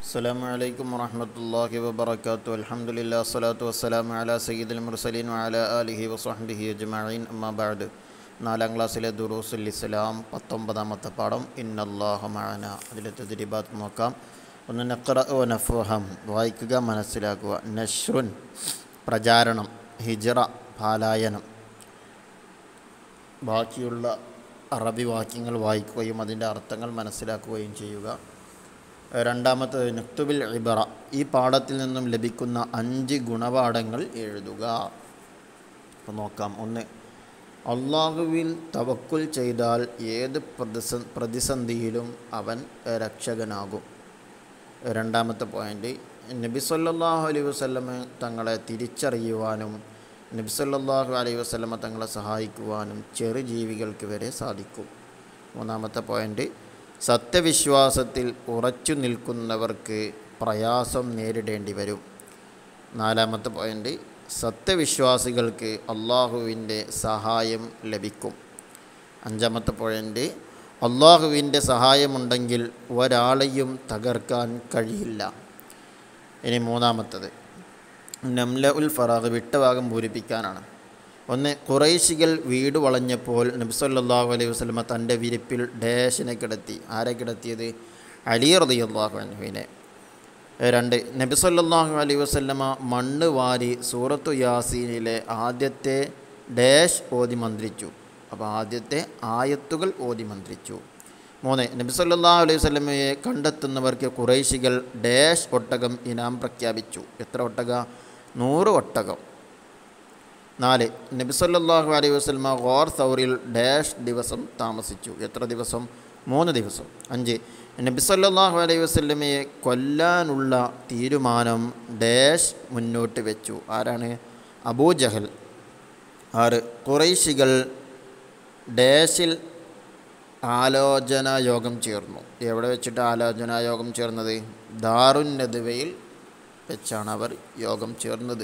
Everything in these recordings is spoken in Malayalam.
السلام عليكم ورحمة الله وبركاته الحمد لله الصلاة والسلام على سيد المرسلين وعلى آله وصحبه أجمعين أما بعد നാലാം ക്ലാസ്സിലെ ദുറൂസുൽ ഇസ്ലാം പത്തൊമ്പതാമത്തെ പാഠം ഇന്നല്ലാഹ മഅന അതിലെ തദ്രിബാത്ത് നോക്കാം ഒന്ന് നഖറ ഓ നഫ്ഹം വായിക്കുക മനസ്സിലാക്കുക നഷ്റുൻ പ്രചാരണം ഹിജറ പാലായനം ബാക്കിയുള്ള അറബി വാക്യങ്ങൾ വായിക്കുകയും അതിൻ്റെ അർത്ഥങ്ങൾ മനസ്സിലാക്കുകയും ചെയ്യുക രണ്ടാമത്തത് നക്തുബിൽ ഇബറ ഈ പാഠത്തിൽ നിന്നും ലഭിക്കുന്ന അഞ്ച് ഗുണപാഠങ്ങൾ എഴുതുക അപ്പോൾ നോക്കാം ഒന്ന് അള്ളാഹുവിൽ തവക്കുൽ ചെയ്താൽ ഏത് പ്രതിസ പ്രതിസന്ധിയിലും അവൻ രക്ഷകനാകും രണ്ടാമത്തെ പോയിൻ്റ് നബി സല്ലല്ലാഹു അലൈഹി വസല്ലമ തങ്ങളെ തിരിച്ചറിയുവാനും നബി സല്ലല്ലാഹു അലൈഹി വസല്ലമ തങ്ങളെ സഹായിക്കുവാനും ചെറുജീവികൾക്ക് വരെ സാധിക്കും മൂന്നാമത്തെ പോയിൻ്റ് സത്യവിശ്വാസത്തിൽ ഉറച്ചു നിൽക്കുന്നവർക്ക് പ്രയാസം നേരിടേണ്ടി വരും നാലാമത്തെ പോയിൻ്റ് സത്യവിശ്വാസികൾക്ക് അള്ളാഹുവിൻ്റെ സഹായം ലഭിക്കും അഞ്ചാമത്തെ പോയിൻ്റ് അള്ളാഹുവിൻ്റെ സഹായമുണ്ടെങ്കിൽ ഒരാളെയും തകർക്കാൻ കഴിയില്ല ഇനി മൂന്നാമത്തത് നംല ഉൽ ഫറാഖ് വിട്ടഭാഗം പൂരിപ്പിക്കാനാണ് ഒന്ന് കുറേശികൾ വീട് വളഞ്ഞപ്പോൾ നബ്സല്ലാഹു അലൈഹി വസ്ലമ തൻ്റെ വിരിപ്പിൽ ഡേഷിനെ കിടത്തി ആരെ കിടത്തിയത് അലി റളിയല്ലാഹു അൻഹുവിനെ രണ്ട് നബിസല്ലാഹു അലൈഹി വസല്ലമ മണ്ണ് വാരി സൂറത്തു യാസീനിലെ ആദ്യത്തെ ഡാഷ് ഓതി മന്ത്രിച്ചു അപ്പോൾ ആദ്യത്തെ ആയത്തുകൾ ഓതി മന്ത്രിച്ചു മൂന്ന് നബിസല്ലാഹു അലൈഹി വസല്ലമയെ കണ്ടെത്തുന്നവർക്ക് കുറേശികൾ ഡാഷ് ഒട്ടകം ഇനാം പ്രഖ്യാപിച്ചു എത്ര ഒട്ടക നൂറ് ഒട്ടകം നാല് നബിസല്ലാഹു അലൈഹി വസ്ലമ ഗോർ സൗറിൽ ഡാഷ് ദിവസം താമസിച്ചു എത്ര ദിവസം മൂന്ന് ദിവസം അഞ്ച് നബിസല്ലാഹു അലൈഹി വസ്ലമയെ കൊല്ലാനുള്ള തീരുമാനം ഡാഷ് മുന്നോട്ട് വെച്ചു ആരാണ് അബൂജഹൽ ആറ് കുറൈശികൾ ഡാഷിൽ ആലോചനാ യോഗം ചേർന്നു എവിടെ വെച്ചിട്ട് ആലോചനാ യോഗം ചേർന്നത് ദാറുൻ നദുവയിൽ വെച്ചാണ് അവർ യോഗം ചേർന്നത്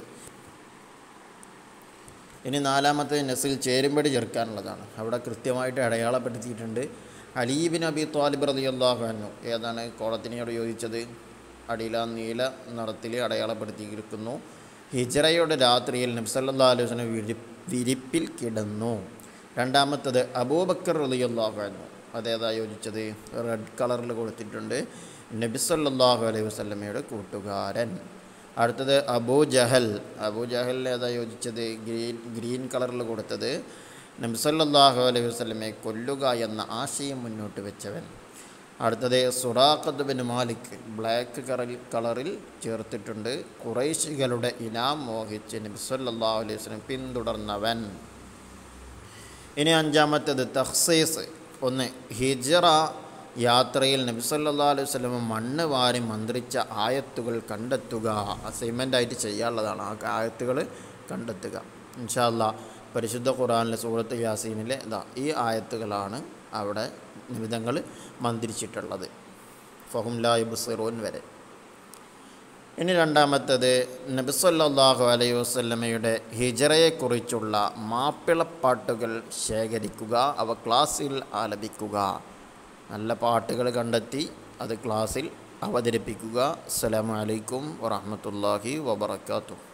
ഇനി നാലാമത്തെ നെസിൽ ചേരുമ്പടി ചേർക്കാനുള്ളതാണ് അവിടെ കൃത്യമായിട്ട് അടയാളപ്പെടുത്തിയിട്ടുണ്ട് അലീബിൻ അബി ത്വാലിബ് റതി അള്ളാഹുനു ഏതാണ് കോളത്തിനോട് യോജിച്ചത് അടിയില നീല നിറത്തിൽ അടയാളപ്പെടുത്തിയിരിക്കുന്നു ഹിജറയുടെ രാത്രിയിൽ നബ്സല്ലാ അലുസന വിരി വിരിപ്പിൽ കിടന്നു രണ്ടാമത്തത് അബൂബക്കർ റതി അള്ളാഹുനു അതേതാ യോജിച്ചത് റെഡ് കളറിൽ കൊടുത്തിട്ടുണ്ട് നബിസല്ലാഹു അലൈഹി വസ്ലമയുടെ കൂട്ടുകാരൻ അടുത്തത് അബൂ ജഹൽ അബൂ ജഹൽ ഏതാ യോജിച്ചത് ഗ്രീൻ ഗ്രീൻ കളറിൽ കൊടുത്തത് നബ്സല്ലാഹു അലൈഹി വസ്ലമെ കൊല്ലുക എന്ന ആശയം മുന്നോട്ട് വെച്ചവൻ അടുത്തത് സുറാഖത്ത് ബിൻ മാലിക് ബ്ലാക്ക് കളറിൽ കളറിൽ ചേർത്തിട്ടുണ്ട് കുറേശികളുടെ ഇനാം മോഹിച്ച് നബ്സല്ലാഹു അലൈഹി വസ്ലം പിന്തുടർന്നവൻ ഇനി അഞ്ചാമത്തേത് തഹ്സീസ് ഒന്ന് ഹിജറ യാത്രയിൽ നബിസല്ലാ അലൈഹി വസ്ലം മണ്ണ് വാരി മന്ത്രിച്ച ആയത്തുകൾ കണ്ടെത്തുക അസൈൻമെൻ്റായിട്ട് ചെയ്യാനുള്ളതാണ് ആ ആയത്തുകൾ കണ്ടെത്തുക ഇൻഷാല്ല പരിശുദ്ധ ഖുറാനിലെ സൂറത്ത് യാസീനിലെ ഇതാ ഈ ആയത്തുകളാണ് അവിടെ നിമിതങ്ങൾ മന്ത്രിച്ചിട്ടുള്ളത് ഫഹും ലായുബുസിറോൻ വരെ ഇനി രണ്ടാമത്തത് നബിസല്ലാഹു അലൈഹി വസ്ലമയുടെ ഹിജറയെക്കുറിച്ചുള്ള മാപ്പിളപ്പാട്ടുകൾ ശേഖരിക്കുക അവ ക്ലാസ്സിൽ ആലപിക്കുക നല്ല പാട്ടുകൾ കണ്ടെത്തി അത് ക്ലാസ്സിൽ അവതരിപ്പിക്കുക അസ്സലാമു അലൈക്കും വറഹമത്തല്ലാഹി വബർക്കാത്തു